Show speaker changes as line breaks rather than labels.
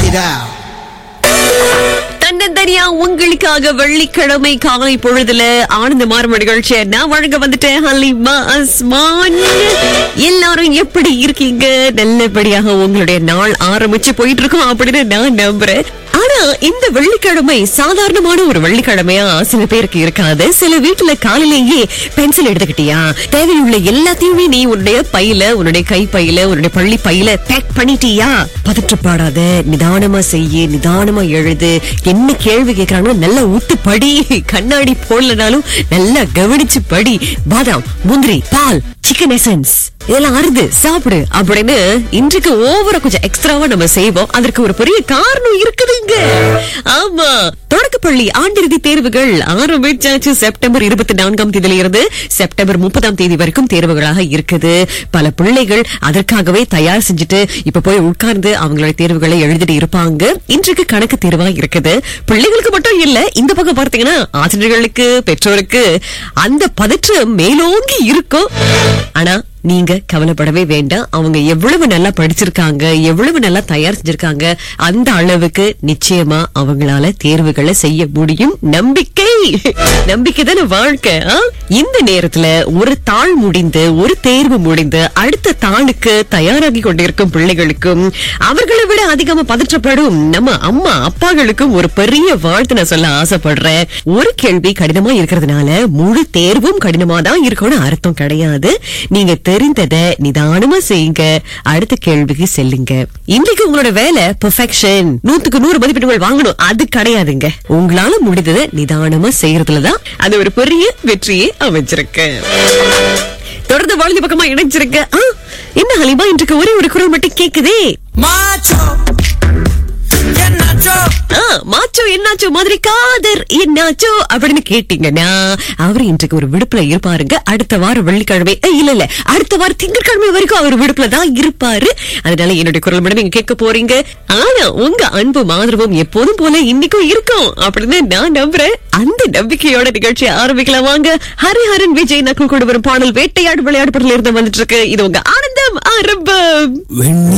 it out.
தன்னந்தனியா உங்களுக்காக வெள்ளிக்கிழமை காலை பொழுதுல ஆனந்த மாறும் நிகழ்ச்சியை நான் வழங்க வந்துட்டேன் ஹலிமா அஸ்மான் எல்லாரும் எப்படி இருக்கீங்க நல்லபடியாக உங்களுடைய நாள் ஆரம்பிச்சு போயிட்டு இருக்கோம் அப்படின்னு நான் நம்புறேன் ஆனா இந்த வெள்ளிக்கிழமை சாதாரணமான ஒரு வெள்ளிக்கிழமையா சில பேருக்கு இருக்காது சில வீட்டுல காலையிலேயே பென்சில் எடுத்துக்கிட்டியா தேவையுள்ள எல்லாத்தையுமே நீ உன்னுடைய பையில உன்னுடைய கை பையில உன்னுடைய பள்ளி பையில பேக் பண்ணிட்டியா பதற்றப்பாடாத நிதானமா செய்ய நிதானமா எழுது என்ன கேள்வி கேக்குறாங்களோ நல்லா ஊத்து படி கண்ணாடி போடலனாலும் நல்லா கவனிச்சு படி பாதாம் முந்திரி பால் சிக்கன் எசன்ஸ் இதெல்லாம் அறுது சாப்பிடு அப்படின்னு இன்றைக்கு ஓவரா கொஞ்சம் எக்ஸ்ட்ராவா நம்ம செய்வோம் அதற்கு ஒரு பெரிய காரணம் இருக்குதுங்க ஆமா தொடக்கப்பள்ளி ஆண்டிறுதி தேர்வுகள் ஆரம்பிச்சாச்சு செப்டம்பர் இருபத்தி நான்காம் தேதியில இருந்து செப்டம்பர் முப்பதாம் தேதி வரைக்கும் தேர்வுகளாக இருக்குது பல பிள்ளைகள் அதற்காகவே தயார் செஞ்சுட்டு இப்ப போய் உட்கார்ந்து அவங்களுடைய தேர்வுகளை எழுதிட்டு இருப்பாங்க இன்றைக்கு கணக்கு தேர்வா இருக்குது பிள்ளைகளுக்கு மட்டும் இல்ல இந்த பக்கம் பார்த்தீங்கன்னா ஆசிரியர்களுக்கு பெற்றோருக்கு அந்த பதற்றம் மேலோங்கி இருக்கும் ஆனா நீங்க கவலைப்படவே வேண்டாம் அவங்க எவ்வளவு நல்லா படிச்சிருக்காங்க எவ்வளவு நல்லா தயார் செஞ்சிருக்காங்க அந்த அளவுக்கு நிச்சயமா அவங்களால தேர்வுகளை செய்ய முடியும் நம்பிக்கை நம்பிக்கை தானே வாழ்க்கை ஆ? இந்த நேரத்துல ஒரு தாள் முடிந்து ஒரு தேர்வு முடிந்து அடுத்த தாளுக்கு தயாராகி கொண்டிருக்கும் பிள்ளைகளுக்கும் அவர்களை விட அதிகமா பதற்றப்படும் நம்ம அம்மா அப்பாகளுக்கும் ஒரு பெரிய வாழ்த்து நான் சொல்ல ஆசைப்படுறேன் ஒரு கேள்வி கடினமா இருக்கிறதுனால முழு தேர்வும் கடினமா தான் இருக்கணும்னு அர்த்தம் கிடையாது நீங்க தெரிந்ததை நிதானமா செய்யுங்க அடுத்த கேள்விக்கு செல்லுங்க இன்னைக்கு உங்களோட வேலை பெர்ஃபெக்ஷன் நூத்துக்கு நூறு மதிப்பெண்கள் வாங்கணும் அது கிடையாதுங்க உங்களால முடிந்ததை நிதானமா செய்யறதுலதான் அது ஒரு பெரிய வெற்றியை அமைச்சிருக்கு தொடர்ந்து வாழ்ந்து பக்கமா இணைஞ்சிருக்க ஆ, என்ன ஹலிமா இன்றைக்கு ஒரே ஒரு குரல் மட்டும் கேக்குதே
Macho. Yeah, Nacho.
ஆ, மாச்சோ என்னாச்சோ மாதிரி காதர் என்னாச்சோ அப்படின்னு கேட்டீங்கன்னா அவரு இன்றைக்கு ஒரு விடுப்புல இருப்பாருங்க அடுத்த வாரம் வெள்ளிக்கிழமை ஏய், இல்ல இல்ல அடுத்த வாரம் திங்கட்கிழமை வரைக்கும் அவர் விடுப்புல தான் இருப்பாரு அதனால என்னுடைய குரல் மட்டும் நீங்க கேட்க போறீங்க ஆனா உங்க அன்பும் ஆதரவும் எப்போதும் போல இன்னைக்கும் இருக்கும் அப்படின்னு நான் நம்புறேன் அந்த நம்பிக்கையோட நிகழ்ச்சியை ஆரம்பிக்கலாம் வாங்க ஹரிஹரன் விஜய் நக்குள் கொண்டு வரும் பாடல் வேட்டையாடு விளையாடு படத்துல இருந்து வந்துட்டு இருக்கு இது உங்க ஆனந்தம் ஆரம்பம்
வெண்ணி